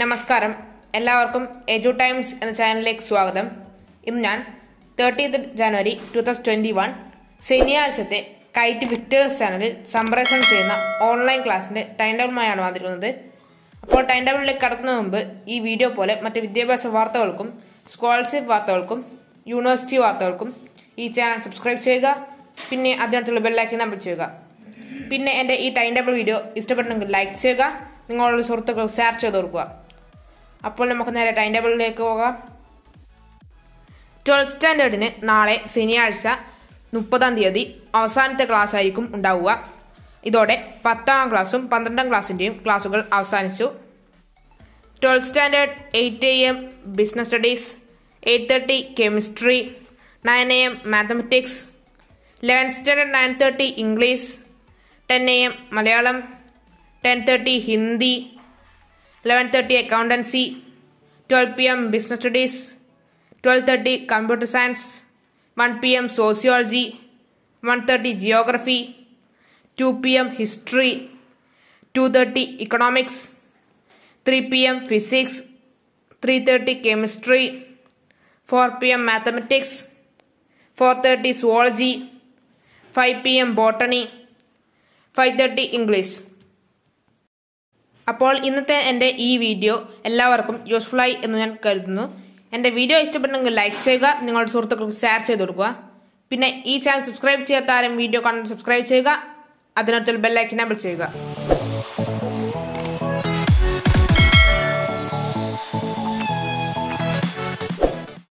നമസ്കാരം എല്ലാവർക്കും എജു ടൈംസ് എന്ന ചാനലിലേക്ക് സ്വാഗതം ഇന്ന് ഞാൻ thirtieth January two thousand twenty one ശനിയാഴ്ചത്തെ കൈറ്റ് വിക്ടേഴ്സ് ചാനലിൽ സംപ്രേഷണം ചെയ്യുന്ന ഓൺലൈൻ ക്ലാസ്സിന്റെ ടൈം ടേബിളുമായാണ് വന്നിരിക്കുന്നത് അപ്പോൾ ടൈം ടേബിളിലേക്ക് കടക്കുന്നതിന് മുമ്പ് ഈ വീഡിയോ പോലെ മറ്റ് വിദ്യാഭ്യാസ വാർത്തകൾക്കും സ്കോളർഷിപ്പ് വാർത്തകൾക്കും യൂണിവേഴ്സിറ്റി വാർത്തകൾക്കും ഈ ചാനൽ സബ്സ്ക്രൈബ് ചെയ്യുക പിന്നെ അതിനകത്തുള്ള ബെല്ലൈക്കൻ നമ്പർ ചെയ്യുക പിന്നെ എൻ്റെ ഈ ടൈം ടേബിൾ വീഡിയോ ഇഷ്ടപ്പെട്ടെങ്കിൽ ലൈക്ക് ചെയ്യുക നിങ്ങളുടെ സുഹൃത്തുക്കൾ ഷെയർ ചെയ്ത് കൊടുക്കുക അപ്പോൾ നമുക്ക് നേരെ ടൈം ടേബിളിലേക്ക് പോകാം ട്വൽത്ത് സ്റ്റാൻഡേർഡിന് നാളെ ശനിയാഴ്ച മുപ്പതാം തീയതി അവസാനത്തെ ക്ലാസ് ആയിരിക്കും ഉണ്ടാവുക ഇതോടെ പത്താം ക്ലാസ്സും പന്ത്രണ്ടാം ക്ലാസ്സിൻ്റെയും ക്ലാസ്സുകൾ അവസാനിച്ചു twelfth standard eight A M business studies eight thirty chemistry nine A M mathematics eleven standard nine thirty English ten A M Malayalam ten thirty Hindi eleven thirty accountancy twelve P M business studies twelve thirty computer science one P M sociology one thirty geography two P M history two thirty economics three P M physics three thirty chemistry four P M mathematics four thirty zoology five P M botany five thirty English അപ്പോൾ ഇന്നത്തെ എൻ്റെ ഈ video എല്ലാവർക്കും യൂസ്ഫുള്ളായി എന്ന് ഞാൻ കരുതുന്നു എൻ്റെ video ഇഷ്ടപ്പെട്ടെങ്കിൽ ലൈക്ക് ചെയ്യുക നിങ്ങളുടെ സുഹൃത്തുക്കൾക്ക് ഷെയർ ചെയ്ത് കൊടുക്കുക പിന്നെ ഈ ചാനൽ സബ്സ്ക്രൈബ് ചെയ്യാത്ത ആരും വീഡിയോ കാണാൻ സബ്സ്ക്രൈബ് ചെയ്യുക അതിനകത്തുള്ള ബെല്ലൈക്കൻ എനേബിൾ ചെയ്യുക